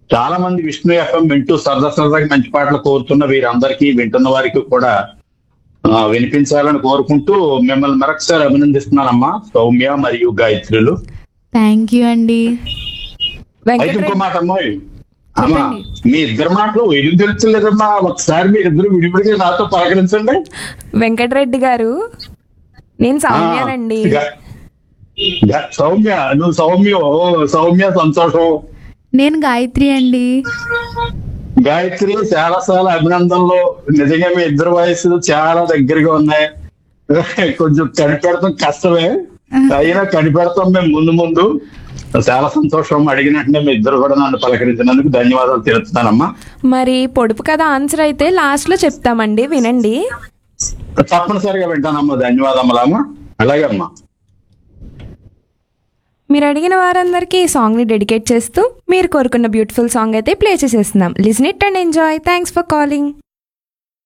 చాలా మంది విష్ణు ఎఫ్ఎం వింటూ సరదా సరదాగా మంచి పాటలు కోరుతున్న వీరందరికీ వింటున్న వారికి కూడా ఆ, వినిపించాలని కోరుకుంటూ మిమ్మల్ని మరొకసారి అభినందిస్తున్నానమ్మా సౌమ్య మరియు గాయత్రులు థ్యాంక్ యూ అండి అయితే ఇంకో వెంకటరెడ్డి మాట అమ్మాయి అమ్మా మీ ఇద్దరు మాటలు ఎందుకు తెలుస్తలేదమ్మా ఒకసారి మీ ఇద్దరు విడివిడిగా నాతో పలకరించండి వెంకటరెడ్డి గారు నేను సౌమ్యానండి ఆ, గా- గా- సౌమ్య నువ్వు సౌమ్య ఓ సౌమ్య సంతోషం నేను గాయత్రి అండి గాయత్రి చాలా చాలా అభినందనలు నిజంగా మీ ఇద్దరు వయసులు చాలా దగ్గరగా ఉన్నాయి కొంచెం కనిపెడతాం కష్టమే అయినా కనిపెడతాం మేము ముందు ముందు చాలా సంతోషం అడిగినట్టునే మీ ఇద్దరు కూడా నన్ను పలకరించినందుకు ధన్యవాదాలు తెలుపుతానమ్మా మరి పొడుపు కథ ఆన్సర్ అయితే లాస్ట్ లో చెప్తామండి వినండి తప్పనిసరిగా వింటానమ్మా ధన్యవాదములమ్మా అలాగే అమ్మా మీరు అడిగిన వారందరికీ ఈ సాంగ్ ని డెడికేట్ చేస్తూ మీరు కోరుకున్న బ్యూటిఫుల్ సాంగ్ అయితే ప్లే చేసేస్తున్నాం listen it and enjoy thanks for calling